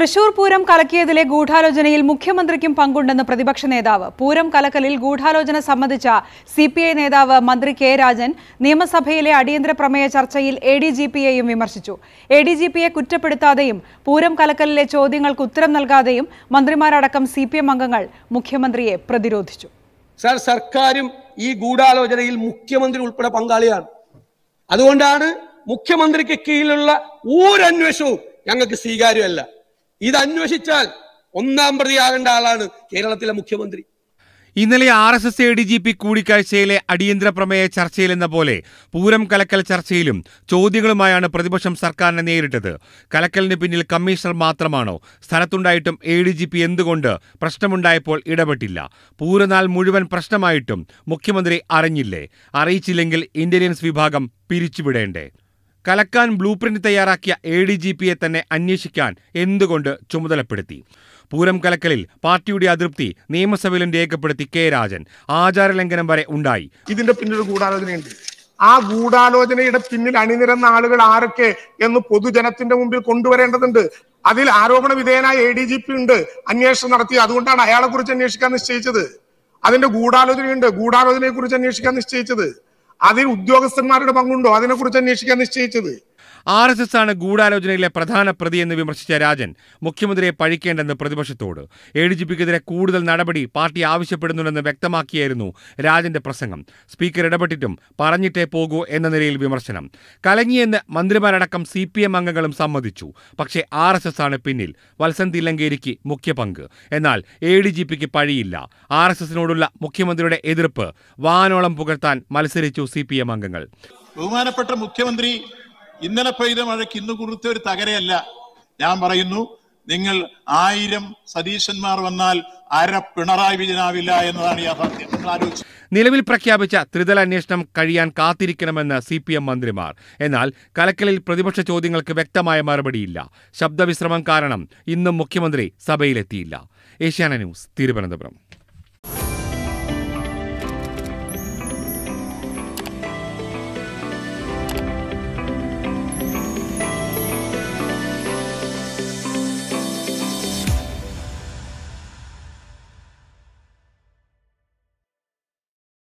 തൃശൂർ പൂരം കലക്കിയതിലെ ഗൂഢാലോചനയിൽ മുഖ്യമന്ത്രിക്കും പങ്കുണ്ടെന്ന് പ്രതിപക്ഷ നേതാവ് പൂരം കലക്കലിൽ ഗൂഢാലോചന സംബന്ധിച്ച സി പി ഐ നേതാവ് മന്ത്രി കെ രാജൻ നിയമസഭയിലെ അടിയന്തര പ്രമേയ ചർച്ചയിൽ എ ഡി ജി പിയെയും വിമർശിച്ചു എ ഡി ജി പിയെ കുറ്റപ്പെടുത്താതെയും പൂരം കലക്കലിലെ ചോദ്യങ്ങൾക്ക് ഉത്തരം നൽകാതെയും മന്ത്രിമാരടക്കം സി പി എം അംഗങ്ങൾ മുഖ്യമന്ത്രിയെ പ്രതിരോധിച്ചു സാർ സർക്കാരും ഈ ഗൂഢാലോചനയിൽ മുഖ്യമന്ത്രി ഉൾപ്പെടെ പങ്കാളിയാണ് അതുകൊണ്ടാണ് മുഖ്യമന്ത്രിക്ക് കീഴിലുള്ള ഒരന്വേഷണവും ഞങ്ങൾക്ക് സ്വീകാര്യമല്ല ഇത് അന്വേഷിച്ചാൽ ഒന്നാം പ്രതിയാകേണ്ട ആളാണ് കേരളത്തിലെ മുഖ്യമന്ത്രി ഇന്നലെ R S S A D G P കൂടിക്കാഴ്ചയിലെ അടിയന്തര പ്രമേയ ചർച്ചയിലെന്ന പോലെ പൂരം കലക്കൽ ചർച്ചയിലും ചോദ്യങ്ങളുമായാണ് പ്രതിപക്ഷം സർക്കാരിനെ നേരിട്ടത് കലക്കലിന് പിന്നിൽ കമ്മീഷണർ മാത്രമാണോ സ്ഥലത്തുണ്ടായിട്ടും എ ഡി ജി പി എന്തുകൊണ്ട് പ്രശ്നമുണ്ടായപ്പോൾ ഇടപെട്ടില്ല പൂരനാൾ മുഴുവൻ പ്രശ്നമായിട്ടും മുഖ്യമന്ത്രി അറിഞ്ഞില്ലേ അറിയിച്ചില്ലെങ്കിൽ ഇന്റലിജൻസ് വിഭാഗം പിരിച്ചുവിടേണ്ടേ കലക്കാൻ ബ്ലൂ പ്രിന്റ് തയ്യാറാക്കിയ എ ഡി ജി പിയെ തന്നെ അന്വേഷിക്കാൻ എന്തുകൊണ്ട് ചുമതലപ്പെടുത്തി പൂരം കലക്കലിൽ പാർട്ടിയുടെ അതൃപ്തി നിയമസഭയിലും രേഖപ്പെടുത്തി കെ രാജൻ ആചാരലംഘനം വരെ ഉണ്ടായി ഇതിന്റെ പിന്നിൽ ഒരു ഗൂഢാലോചനയുണ്ട് ആ ഗൂഢാലോചനയുടെ പിന്നിൽ അണിനിരന്ന ആളുകൾ ആരൊക്കെ എന്ന് പൊതുജനത്തിന്റെ മുമ്പിൽ കൊണ്ടുവരേണ്ടതുണ്ട് അതിൽ ആരോപണ വിധേയനായ എ ഡി ജി പി ഉണ്ട് അന്വേഷണം നടത്തി അതുകൊണ്ടാണ് അയാളെ കുറിച്ച് അന്വേഷിക്കാൻ നിശ്ചയിച്ചത് അതിന്റെ ഗൂഢാലോചനയുണ്ട് ഗൂഢാലോചനയെ കുറിച്ച് അന്വേഷിക്കാൻ നിശ്ചയിച്ചത് അതിൽ ഉദ്യോഗസ്ഥന്മാരുടെ പങ്കുണ്ടോ അതിനെ കുറിച്ച് അന്വേഷിക്കാൻ നിശ്ചയിച്ചത് ആർ എസ് എസ് ആണ് ഗൂഢാലോചനയിലെ പ്രധാന പ്രതിയെന്ന് വിമർശിച്ച രാജൻ മുഖ്യമന്ത്രിയെ പഴിക്കേണ്ടെന്ന് പ്രതിപക്ഷത്തോട് എ ഡി ജി പിക്കെതിരെ കൂടുതൽ നടപടി പാർട്ടി ആവശ്യപ്പെടുന്നുണ്ടെന്ന് വ്യക്തമാക്കിയായിരുന്നു രാജന്റെ പ്രസംഗം സ്പീക്കർ ഇടപെട്ടിട്ടും പറഞ്ഞിട്ടേ പോകൂ എന്ന നിലയിൽ വിമർശനം കലങ്ങിയെന്ന് മന്ത്രിമാരടക്കം സി പി എം അംഗങ്ങളും സമ്മതിച്ചു പക്ഷേ ആർ എസ് എസ് ആണ് പിന്നിൽ വത്സൻ തില്ലങ്കേരിക്ക് മുഖ്യ പങ്ക് എന്നാൽ എ ഡി ജി പിക്ക് പഴിയില്ല ആർ എസ് എസിനോടുള്ള മുഖ്യമന്ത്രിയുടെ എതിർപ്പ് വാനോളം പുകഴ്ത്താൻ മത്സരിച്ചു സി പി എം അംഗങ്ങൾ ബഹുമാനപ്പെട്ട മുഖ്യമന്ത്രി ഇന്നലെ പെയ്ത മഴയ്ക്ക് ഇന്ന് കുറുത്ത ഒരു തകരയല്ല ഞാൻ പറയുന്നു നിങ്ങൾ ആയിരം സതീശന്മാർ വന്നാൽ അര പിണറായി വിജയനാവില്ല എന്നതാണ് യാഥാർത്ഥ്യം നിങ്ങൾ ആലോചിച്ചു നിലവിൽ പ്രഖ്യാപിച്ച ത്രിതല അന്വേഷണം കഴിയാൻ കാത്തിരിക്കണമെന്ന് സി പി എം മന്ത്രിമാർ എന്നാൽ കലക്കലിൽ പ്രതിപക്ഷ ചോദ്യങ്ങൾക്ക് വ്യക്തമായ മറുപടിയില്ല ശബ്ദവിശ്രമം കാരണം ഇന്നും മുഖ്യമന്ത്രി സഭയിലെത്തിയില്ല ഏഷ്യാന ന്യൂസ് തിരുവനന്തപുരം